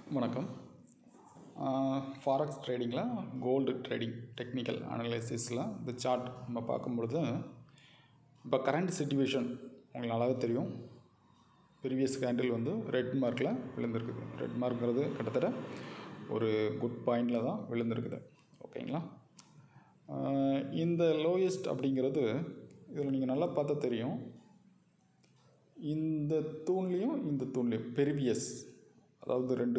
வணக்கம் ஃபாரெக்ஸ் ட்ரேடிங்கில் gold trading technical அனலைசிஸில் இந்த சார்ட் நம்ம பார்க்கும்பொழுது இப்போ கரண்ட் சுச்சுவேஷன் உங்களுக்கு நல்லாவே தெரியும் ப்ரீவியஸ் கேண்டில் வந்து ரெட் மார்க்கில் விழுந்திருக்குது ரெட் மார்க்கிறது கிட்டத்தட்ட ஒரு குட் பாயிண்டில் தான் விழுந்திருக்குது ஓகேங்களா ஆஹ் இந்த லோயஸ்ட் அப்படிங்கிறது இதில் நீங்கள் நல்லா பார்த்தா தெரியும் இந்த தூண்லேயும் இந்த தூண்லேயும் பெரிவியஸ் அதாவது ரெண்டு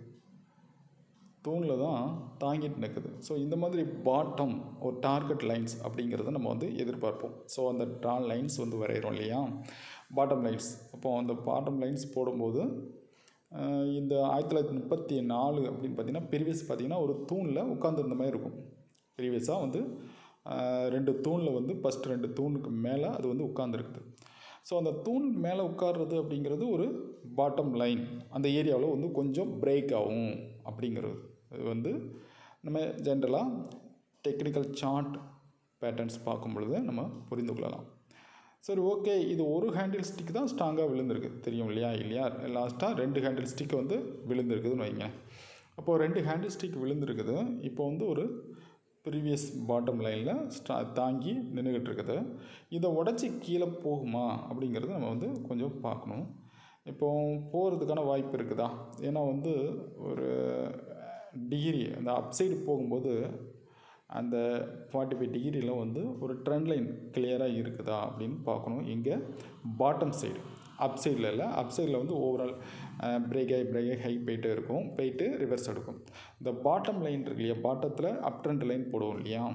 தூணில் தான் தாங்கிட்டு நிற்குது ஸோ இந்த மாதிரி பாட்டம் ஒரு டார்கெட் லைன்ஸ் அப்படிங்கிறத நம்ம வந்து எதிர்பார்ப்போம் ஸோ அந்த ட்ரா லைன்ஸ் வந்து வரைகிறோம் இல்லையா பாட்டம் லைன்ஸ் அப்போது அந்த பாட்டம் லைன்ஸ் போடும்போது ஆஹ் இந்த ஆயிரத்தி தொள்ளாயிரத்தி முப்பத்தி நாலு அப்படின்னு பார்த்தீங்கன்னா ப்ரீவியஸ் பார்த்தீங்கன்னா ஒரு தூணில் உட்காந்துருந்த மாதிரி இருக்கும் ப்ரீவியஸாக வந்து ஆஹ் ரெண்டு தூணில் வந்து ஃபஸ்ட் ரெண்டு தூணுக்கு மேலே அது வந்து உட்காந்துருக்குது ஸோ அந்த தூண் மேலே உட்கார்றது அப்படிங்கிறது ஒரு பாட்டம் லைன் அந்த ஏரியாவில் வந்து கொஞ்சம் பிரேக் ஆகும் அப்படிங்கிறது இது வந்து நம்ம ஜென்ரலாக டெக்னிக்கல் சார்ட் பேட்டர்ன்ஸ் பார்க்கும் பொழுது நம்ம புரிந்து கொள்ளலாம் சரி ஓகே இது ஒரு ஹேண்டில் ஸ்டிக் தான் ஸ்ட்ராங்காக விழுந்திருக்கு தெரியும் இல்லையா இல்லையா லாஸ்ட்டாக ரெண்டு ஹேண்டில் ஸ்டிக் வந்து விழுந்திருக்குதுன்னு வைங்க அப்போது ரெண்டு ஹேண்டில் ஸ்டிக் விழுந்திருக்குது இப்போ வந்து ஒரு ப்ரீவியஸ் பாட்டம் லைனில் ஸ்டா தாங்கி நின்றுக்கிட்டு இருக்குது இதை உடச்சி கீழே போகுமா அப்படிங்கிறத நம்ம வந்து கொஞ்சம் பார்க்கணும் இப்போ போகிறதுக்கான வாய்ப்பு இருக்குதா ஏன்னா வந்து ஒரு டிகிரி அந்த அப்சைடு போகும்போது அந்த ஃபார்ட்டி ஃபைவ் டிகிரியில் வந்து ஒரு ட்ரெண்ட் லைன் கிளியராக இருக்குதா அப்படின்னு பார்க்கணும் இங்கே பாட்டம் சைடு அப் சைடில் இல்லை அப் சைடில் வந்து ஓவரால் பிரேக் ஆகி பிரேக் ஆகி ஹை போயிட்டே இருக்கும் போயிட்டு ரிவர்ஸ் எடுக்கும் இந்த பாட்டம் லைன் இருக்கு இல்லையா பாட்டத்தில் அப் ட்ரெண்ட் லைன் போடுவோம் இல்லையா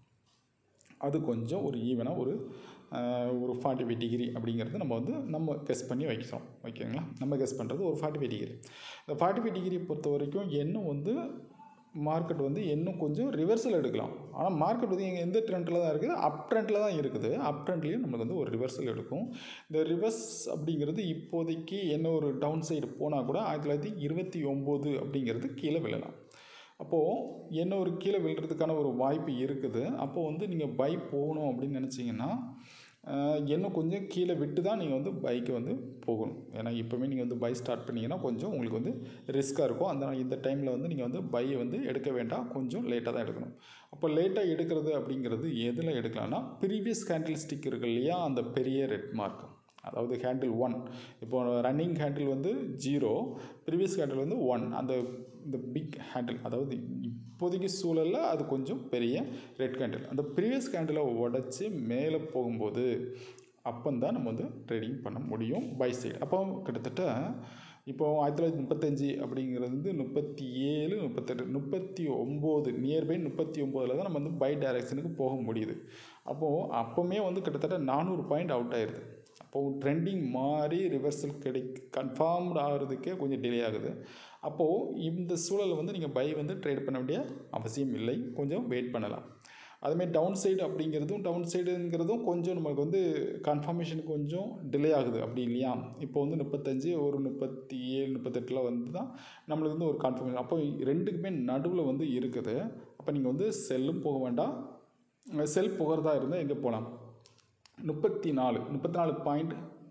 அது கொஞ்சம் ஒரு ஈவனாக ஒரு அஹ், ஒரு ஃபார்ட்டி ஃபைவ் டிகிரி அப்படிங்கிறது நம்ம வந்து நம்ம கெஸ் பண்ணி வைக்கிறோம் ஓகேங்களா நம்ம கெஸ் பண்ணுறது ஒரு ஃபார்ட்டி ஃபைவ் டிகிரி இந்த ஃபார்ட்டி ஃபைவ் டிகிரி பொறுத்த வரைக்கும் இன்னும் வந்து மார்க்கெட் வந்து இன்னும் கொஞ்சம் ரிவர்சல் எடுக்கலாம் ஆனால் மார்க்கெட் வந்து இங்கே எந்த ட்ரெண்டில் தான் இருக்குது அப் ட்ரெண்டில் தான் இருக்குது அப் ட்ரெண்ட்லேயும் நம்மளுக்கு வந்து ஒரு ரிவர்சல் எடுக்கும் இந்த ரிவர்ஸ் அப்படிங்கிறது இப்போதைக்கு என்ன ஒரு டவுன் சைடு போனால் கூட ஆயிரத்தி தொள்ளாயிரத்தி இருபத்தி ஒம்பது அப்படிங்கிறது கீழே விழலாம் அப்போது என்ன ஒரு கீழே விழுறதுக்கான ஒரு வாய்ப்பு இருக்குது அப்போது வந்து நீங்கள் பை போகணும் அப்படின்னு நினச்சிங்கன்னா ஆஹ், இன்னும் கொஞ்சம் கீழே விட்டு தான் நீங்கள் வந்து பைக்கு வந்து போகணும் ஏன்னா இப்போவே நீங்கள் வந்து பை ஸ்டார்ட் பண்ணீங்கன்னா கொஞ்சம் உங்களுக்கு வந்து ரிஸ்க்காக இருக்கும் அந்த இந்த டைமில் வந்து நீங்கள் வந்து பையை வந்து எடுக்க வேண்டாம் கொஞ்சம் லேட்டாக தான் எடுக்கணும் அப்போ லேட்டாக எடுக்கிறது அப்படிங்கிறது எதில் எடுக்கலாம்னா ப்ரீவியஸ் கேண்டில் ஸ்டிக் இருக்கு இல்லையா அந்த பெரிய ரெட் மார்க் அதாவது ஹேண்டில் ஒன் இப்போ ரன்னிங் ஹேண்டில் வந்து ஜீரோ ப்ரீவியஸ் ஹேண்டில் வந்து ஒன் அந்த இந்த பிக் ஹேண்டில் அதாவது இப்போதைக்கு சூழலில் அது கொஞ்சம் பெரிய ரெட் கேண்டில் அந்த ப்ரீவியஸ் கேண்டிலை உடச்சி மேலே போகும்போது அப்போந்தான் நம்ம வந்து ட்ரேடிங் பண்ண முடியும் பை சைடு அப்போ கிட்டத்தட்ட இப்போ ஆயிரத்தி தொள்ளாயிரத்தி முப்பத்தஞ்சு அப்படிங்கிறது வந்து முப்பத்தி ஏழு முப்பத்தெட்டு முப்பத்தி ஒம்பது நியர்பை முப்பத்தி ஒம்போதில் தான் நம்ம வந்து பை டைரக்ஷனுக்கு போக முடியுது அப்போது அப்போவுமே வந்து கிட்டத்தட்ட நானூறு பாயிண்ட் அவுட் ஆயிடுது அப்போது ட்ரெண்டிங் மாறி ரிவர்சல் கிடை கன்ஃபார்ம்டு ஆகிறதுக்கே கொஞ்சம் டிலே ஆகுது அப்போது இந்த சூழலில் வந்து நீங்கள் பை வந்து ட்ரேட் பண்ண வேண்டிய அவசியம் இல்லை கொஞ்சம் வெயிட் பண்ணலாம் அதுமாரி டவுன் சைடு அப்படிங்கிறதும் டவுன் சைடுங்கிறதும் கொஞ்சம் நமக்கு வந்து கன்ஃபர்மேஷன் கொஞ்சம் டிலே ஆகுது அப்படி இல்லையா இப்போ வந்து முப்பத்தஞ்சு ஒரு முப்பத்தி ஏழு முப்பத்தெட்டில் வந்து தான் நம்மளுக்கு வந்து ஒரு கன்ஃபர்மேஷன் அப்போ ரெண்டுக்குமே நடுவில் வந்து இருக்குது அப்போ நீங்கள் வந்து செல்லும் போக வேண்டாம் செல் புகழ்தா இருந்தால் எங்கே போகலாம் முப்பத்தி நாலு முப்பத்தி நாலு பாயிண்ட்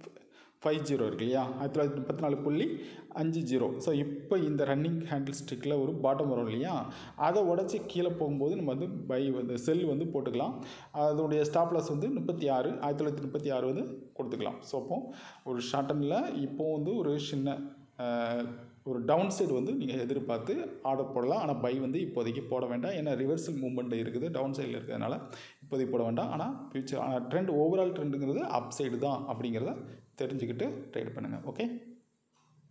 ஃபைவ் ஜீரோ இருக்கு இல்லையா ஆயிரத்தி தொள்ளாயிரத்தி முப்பத்தி நாலு புள்ளி அஞ்சு ஜீரோ ஸோ இப்போ இந்த ரன்னிங் ஹேண்டில் ஸ்டிக்கில் ஒரு பாட்டம் வரும் இல்லையா அதை உடச்சி கீழே போகும்போது நம்ம வந்து பை வந்து செல் வந்து போட்டுக்கலாம் அதனுடைய ஸ்டாப் லாஸ் வந்து முப்பத்தி ஆறு ஆயிரத்தி தொள்ளாயிரத்தி முப்பத்தி ஆறு வந்து கொடுத்துக்கலாம் ஸோ அப்போ ஒரு ஷார்ட்டனில் இப்போ வந்து ஒரு சின்ன அஹ், ஒரு டவுன் சைடு வந்து நீங்கள் எதிர்பார்த்து ஆர்டர் போடலாம் ஆனால் பை வந்து இப்போதைக்கு போட வேண்டாம் ஏன்னா ரிவர்சல் மூவ்மெண்ட் இருக்குது டவுன் சைடில் இருக்கிறதுனால இப்போதைக்கு போட வேண்டாம் ஆனால் ஃபியூச்சர் ஆனால் ட்ரெண்ட் ஓவரால் ட்ரெண்டுங்கிறது அப் சைடு தான் அப்படிங்கிறத தெரிஞ்சுக்கிட்டு ட்ரேட் பண்ணுங்கள் ஓகே